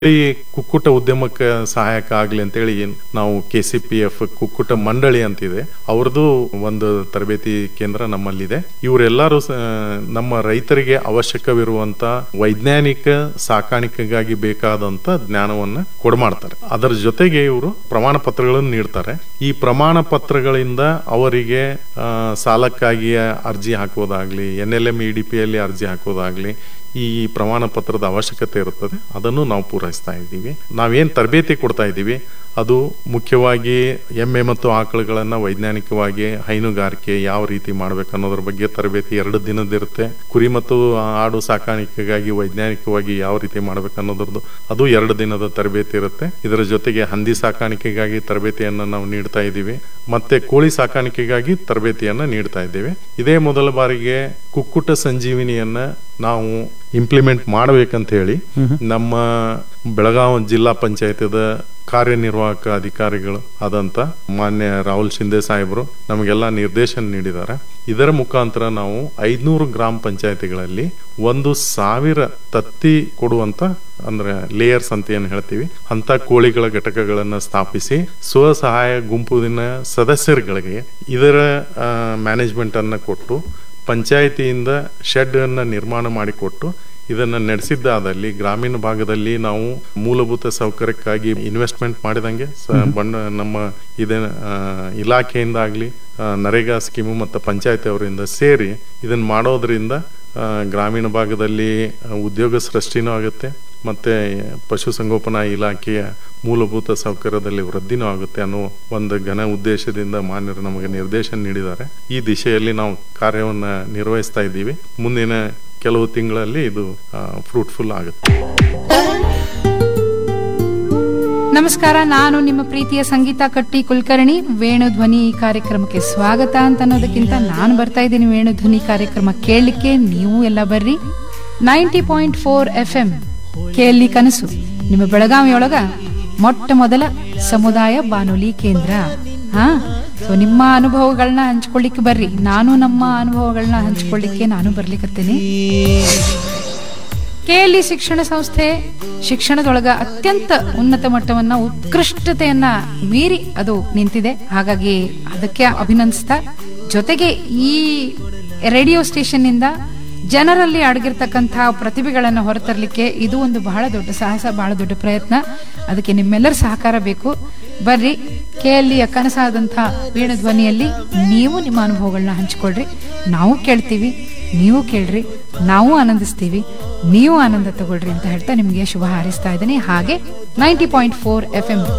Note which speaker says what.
Speaker 1: ಈ ಕುಕ್ಕುಟ ಉದ್ಯಮಕ್ಕೆ ಸಹಾಯಕ ಆಗ್ಲಿ ಅಂತೇಳಿ ನಾವು ಕೆ ಸಿ ಪಿ ಎಫ್ ಕುಕ್ಕುಟ ಮಂಡಳಿ ಅಂತಿದೆ ಅವ್ರದ್ದು ಒಂದು ತರಬೇತಿ ಕೇಂದ್ರ ನಮ್ಮಲ್ಲಿದೆ ಇವರೆಲ್ಲರೂ ಸ- ನಮ್ಮ ರೈತರಿಗೆ ಅವಶ್ಯಕವಿರುವಂತ ವೈಜ್ಞಾನಿಕ ಸಾಕಾಣಿಕೆಗಾಗಿ ಬೇಕಾದಂತ ಜ್ಞಾನವನ್ನ ಕೊಡ್ಮಾಡ್ತಾರೆ ಅದರ ಜೊತೆಗೆ ಇವರು ಪ್ರಮಾಣ ಪತ್ರಗಳನ್ನು ನೀಡ್ತಾರೆ ಈ ಪ್ರಮಾಣ ಪತ್ರಗಳಿಂದ ಅವರಿಗೆ ಆ, ಸಾಲಕ್ಕಾಗಿ ಅರ್ಜಿ ಹಾಕೋದಾಗ್ಲಿ N L M E D ಪಿಯಲ್ಲಿ ಅರ್ಜಿ ಹಾಕೋದಾಗ್ಲಿ ಈ ಪ್ರಮಾಣ ಪತ್ರದ ಅವಶ್ಯಕತೆ ಇರುತ್ತದೆ ಅದನ್ನು ನಾವು ಪೂರೈಸ್ತಾ ಇದ್ದೀವಿ ನಾವೇನ್ ತರಬೇತಿ ಕೊಡ್ತಾ ಇದ್ದೀವಿ ಅದು ಮುಖ್ಯವಾಗಿ ಎಮ್ಮೆ ಮತ್ತು ಆಕಳುಗಳನ್ನ ವೈಜ್ಞಾನಿಕವಾಗಿ ಹೈನುಗಾರಿಕೆ ಯಾವ ರೀತಿ ಮಾಡ್ಬೇಕು ಅನ್ನೋದ್ರ ಬಗ್ಗೆ ತರಬೇತಿ ಎರಡು ದಿನದಿರುತ್ತೆ ಕುರಿ ಮತ್ತು ಆಡು ಸಾಕಾಣಿಕೆಗಾಗಿ ವೈಜ್ಞಾನಿಕವಾಗಿ ಯಾವ ರೀತಿ ಮಾಡ್ಬೇಕು ಅನ್ನೋದ್ರದ್ದು ಅದು ಎರಡು ದಿನದ ತರಬೇತಿ ಇರುತ್ತೆ ಇದರ ಜೊತೆಗೆ ಹಂದಿ ಸಾಕಾಣಿಕೆಗಾಗಿ ತರಬೇತಿಯನ್ನ ನಾವು ನೀಡ್ತಾ ಇದ್ದೀವಿ ಮತ್ತೆ ಕೋಳಿ ಸಾಕಾಣಿಕೆಗಾಗಿ ತರಬೇತಿಯನ್ನ ನೀಡ್ತಾ ಇದ್ದೇವೆ ಇದೇ ಮೊದಲ ಬಾರಿಗೆ ಕುಕ್ಕುಟ ಸಂಜೀವಿನಿಯನ್ನ ನಾವು ಇಂಪ್ಲಿಮೆಂಟ್ ಮಾಡಬೇಕಂತ ಹೇಳಿ ನಮ್ಮ ಬೆಳಗಾವಿ ಜಿಲ್ಲಾ ಪಂಚಾಯತದ ಕಾರ್ಯನಿರ್ವಾಹಕ ಅಧಿಕಾರಿಗಳು ಆದಂತ ಮಾನ್ಯ ರಾಹುಲ್ ಶಿಂದೆ ಸಾಹೇಬರು ನಮಗೆಲ್ಲ ನಿರ್ದೇಶನ ನೀಡಿದ್ದಾರೆ ಇದರ ಮುಖಾಂತರ ನಾವು ಐದ್ನೂರು ಗ್ರಾಮ ಪಂಚಾಯತಿಗಳಲ್ಲಿ ಒಂದು ಸಾವಿರ ತತ್ತಿ ಕೊಡುವಂತ ಅಂದ್ರೆ ಲೇಯರ್ಸ್ ಅಂತ ಏನ್ ಹೇಳ್ತೀವಿ ಅಂತ ಕೋಳಿಗಳ ಘಟಕಗಳನ್ನ ಸ್ಥಾಪಿಸಿ ಸ್ವಸಹಾಯ ಗುಂಪಿನ ಸದಸ್ಯರುಗಳಿಗೆ ಇದರ ಮ್ಯಾನೇಜ್ಮೆಂಟ್ ಅನ್ನ ಕೊಟ್ಟು ಪಂಚಾಯಿತಿಯಿಂದ ಶೆಡ್ ಅನ್ನ ನಿರ್ಮಾಣ ಮಾಡಿಕೊಟ್ಟು ಇದನ್ನ ನಡೆಸಿದ್ದಾದಲ್ಲಿ ಗ್ರಾಮೀಣ ಭಾಗದಲ್ಲಿ ನಾವು ಮೂಲಭೂತ ಸೌಕರ್ಯಕ್ಕಾಗಿ ಇನ್ವೆಸ್ಟ್ಮೆಂಟ್ ಮಾಡಿದಂಗೆ ಸ- ಬಣ್ಣ ನಮ್ಮ ಇದ ಆ, ಇಲಾಖೆಯಿಂದ ಆಗ್ಲಿ ಆ, ನರೇಗಾ ಸ್ಕೀಮು ಮತ್ತು ಪಂಚಾಯತಿ ಅವರಿಂದ ಸೇರಿ ಇದನ್ನ ಮಾಡೋದ್ರಿಂದ ಆ, ಗ್ರಾಮೀಣ ಭಾಗದಲ್ಲಿ ಆ, ಉದ್ಯೋಗ ಸೃಷ್ಟಿನೂ ಆಗುತ್ತೆ ಮತ್ತೆ ಪಶುಸಂಗೋಪನಾ ಇಲಾಖೆಯ ಮೂಲಭೂತ ಸೌಕರ್ಯದಲ್ಲಿ ವೃದ್ಧಿನೂ ಆಗುತ್ತೆ ಅನ್ನೋ ಒಂದು ಘನ ಉದ್ದೇಶದಿಂದ ಮಾನ್ಯರು ನಮಗೆ ನಿರ್ದೇಶನ ನೀಡಿದ್ದಾರೆ ಈ ದಿಶೆಯಲ್ಲಿ ನಾವು ಕಾರ್ಯವನ್ನ ನಿರ್ವಹಿಸ್ತಾ ಇದ್ದೀವಿ ಮುಂದಿನ ಕೆಲವು ತಿಂಗಳಲ್ಲಿ ಇದು ಫ್ರೂಟ್ಫುಲ್ ಆಗುತ್ತೆ
Speaker 2: ನಮಸ್ಕಾರ ನಾನು ನಿಮ್ಮ ಪ್ರೀತಿಯ ಸಂಗೀತ ಕಟ್ಟಿ ಕುಲಕರ್ಣಿ ವೇಣು ಧ್ವನಿ ಈ ಕಾರ್ಯಕ್ರಮಕ್ಕೆ ಸ್ವಾಗತ ಅಂತ ಅನ್ನೋದಕ್ಕಿಂತ ನಾನು ಬರ್ತಾ ಇದ್ದೀನಿ ವೇಣು ಧ್ವನಿ ಕಾರ್ಯಕ್ರಮ ಕೇಳಲಿಕ್ಕೆ ನೀವು ಎಲ್ಲ ಬರ್ರಿ ninety point four F M ಕೇಳಿ ಕನಸು ನಿಮ್ಮ ಬೆಳಗಾವಿಯೊಳಗ ಮೊಟ್ಟ ಮೊದಲ ಸಮುದಾಯ ಬಾನುಲಿ ಕೇಂದ್ರ ಹಾ ಸೊ ನಿಮ್ಮ ಅನುಭವಗಳನ್ನ ಹಂಚ್ಕೊಳ್ಳಿಕ್ಕೆ ಬರ್ರಿ ನಾನು ನಮ್ಮ ಅನುಭವಗಳನ್ನ ಹಂಚ್ಕೊಳ್ಳಿಕ್ಕೆ ನಾನು ಬರ್ಲಿಕ್ಕತ್ತೇನೆ ಕೆಎಲ್ಇ ಶಿಕ್ಷಣ ಸಂಸ್ಥೆ ಶಿಕ್ಷಣದೊಳಗ ಅತ್ಯಂತ ಉನ್ನತ ಮಟ್ಟವನ್ನ ಉತ್ಕೃಷ್ಟತೆಯನ್ನ ಮೀರಿ ಅದು ನಿಂತಿದೆ ಹಾಗಾಗಿ ಅದಕ್ಕೆ ಅಭಿನಂದಿಸ್ತಾ ಜೊತೆಗೆ ಈ ರೇಡಿಯೋ ಸ್ಟೇಷನ್ ನಿಂದ ಜನರಲ್ಲಿ ಅಡಗಿರ್ತಕ್ಕಂತಹ ಪ್ರತಿಭೆಗಳನ್ನು ಹೊರತರಲಿಕ್ಕೆ ಇದು ಒಂದು ಬಹಳ ದೊಡ್ಡ ಸಾಹಸ ಬಹಳ ದೊಡ್ಡ ಪ್ರಯತ್ನ ಅದಕ್ಕೆ ನಿಮ್ಮೆಲ್ಲರ ಸಹಕಾರ ಬೇಕು ಬರ್ರಿ ಕೆಎಲ್ಇಯ ಕನಸಾದಂಥ ವೀಣ ಧ್ವನಿಯಲ್ಲಿ ನೀವು ನಿಮ್ಮ ಅನುಭವಗಳನ್ನ ಹಂಚಿಕೊಳ್ರಿ ನಾವು ಕೇಳ್ತೀವಿ ನೀವು ಕೇಳ್ರಿ ನಾವು ಆನಂದಿಸ್ತೀವಿ ನೀವು ಆನಂದ ತಗೊಳ್ರಿ ಅಂತ ಹೇಳ್ತಾ ನಿಮಗೆ ಶುಭ ಹಾರೈಸ್ತಾ ಇದ್ದೀನಿ ಹಾಗೆ ninety point four F M